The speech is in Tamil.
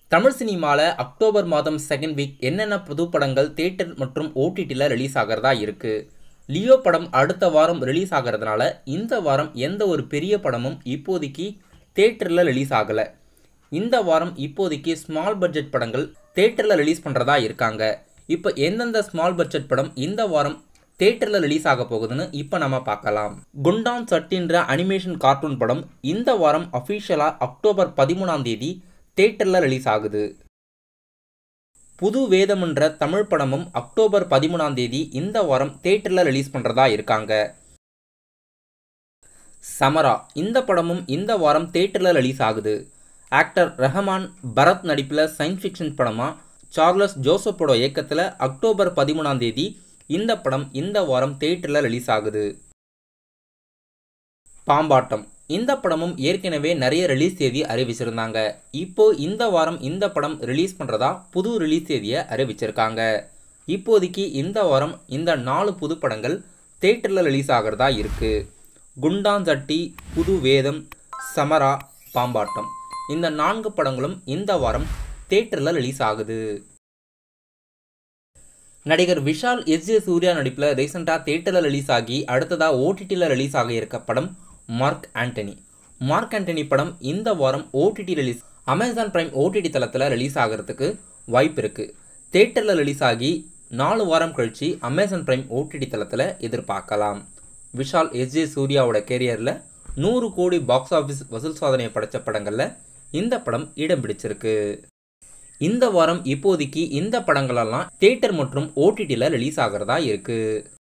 தமிழ் சினிமாவில் அக்டோபர் மாதம் செகண்ட் வீக் என்னென்ன புது படங்கள் தேட்டர் மற்றும் ஓடிடியில் ரிலீஸ் ஆகிறதா இருக்குது லியோ படம் அடுத்த வாரம் ரிலீஸ் ஆகிறதுனால இந்த வாரம் எந்த ஒரு பெரிய படமும் இப்போதைக்கு தேட்டரில் ரிலீஸ் ஆகலை இந்த வாரம் இப்போதைக்கு ஸ்மால் பட்ஜெட் படங்கள் தேட்டரில் ரிலீஸ் பண்ணுறதா இருக்காங்க இப்போ எந்தெந்த ஸ்மால் பட்ஜெட் படம் இந்த வாரம் தேட்டரில் ரிலீஸ் ஆக போகுதுன்னு இப்போ நம்ம பார்க்கலாம் குண்டான் சட்டின்ற அனிமேஷன் கார்ட்டூன் படம் இந்த வாரம் அஃபிஷியலாக அக்டோபர் பதிமூணாம் தேதி தேட்டரில் ரிலீஸ் ஆகுது புது வேதம்ன்ற தமிழ் படமும் அக்டோபர் பதிமூணாம் தேதி இந்த வாரம் தேட்டரில் ரிலீஸ் பண்ணுறதா இருக்காங்க சமரா இந்த படமும் இந்த வாரம் தேட்டரில் ரிலீஸ் ஆகுது ஆக்டர் ரஹமான் பரத் நடிப்பில் சயின்ஸ் ஃபிக்ஷன் படமாக சார்லஸ் ஜோசப்போட இயக்கத்தில் அக்டோபர் பதிமூணாம் தேதி இந்த படம் இந்த வாரம் தேட்டரில் ரிலீஸ் ஆகுது பாம்பாட்டம் இந்த படமும் ஏற்கனவே நிறைய ரிலீஸ் தேதி அறிவிச்சிருந்தாங்க இப்போ இந்த வாரம் இந்த படம் ரிலீஸ் பண்ணுறதா புது ரிலீஸ் தேதியை அறிவிச்சிருக்காங்க இப்போதைக்கு இந்த வாரம் இந்த நாலு புது படங்கள் தேட்டரில் ரிலீஸ் ஆகிறதா இருக்குது குண்டாஞ்சட்டி புது வேதம் சமரா பாம்பாட்டம் இந்த நான்கு படங்களும் இந்த வாரம் தேட்டரில் ரிலீஸ் ஆகுது நடிகர் விஷால் எஸ் ஜே சூர்யா நடிப்பில் ரீசெண்டாக தேட்டரில் ரிலீஸ் ஆகி அடுத்ததாக ஓடிடியில் ரிலீஸ் ஆக இருக்க படம் மார்க் ஆண்டனி மார்க் ஆண்டனி படம் இந்த வாரம் OTT release Amazon Prime OTT தளத்தில் ரிலீஸ் ஆகிறதுக்கு வாய்ப்பு இருக்குது தேட்டரில் ரிலீஸ் ஆகி நாலு வாரம் கழித்து அமேசான் பிரைம் ஓடிடி தளத்தில் எதிர்பார்க்கலாம் விஷால் எஸ் ஜே சூர்யாவோட கேரியரில் நூறு கோடி பாக்ஸ் ஆஃபீஸ் வசூல் சாதனையை படைத்த படங்களில் இந்த படம் இடம் பிடிச்சிருக்கு இந்த வாரம் இப்போதைக்கு இந்த படங்களெல்லாம் தேட்டர் மற்றும் ஓடிடியில் ரிலீஸ் ஆகிறதா இருக்குது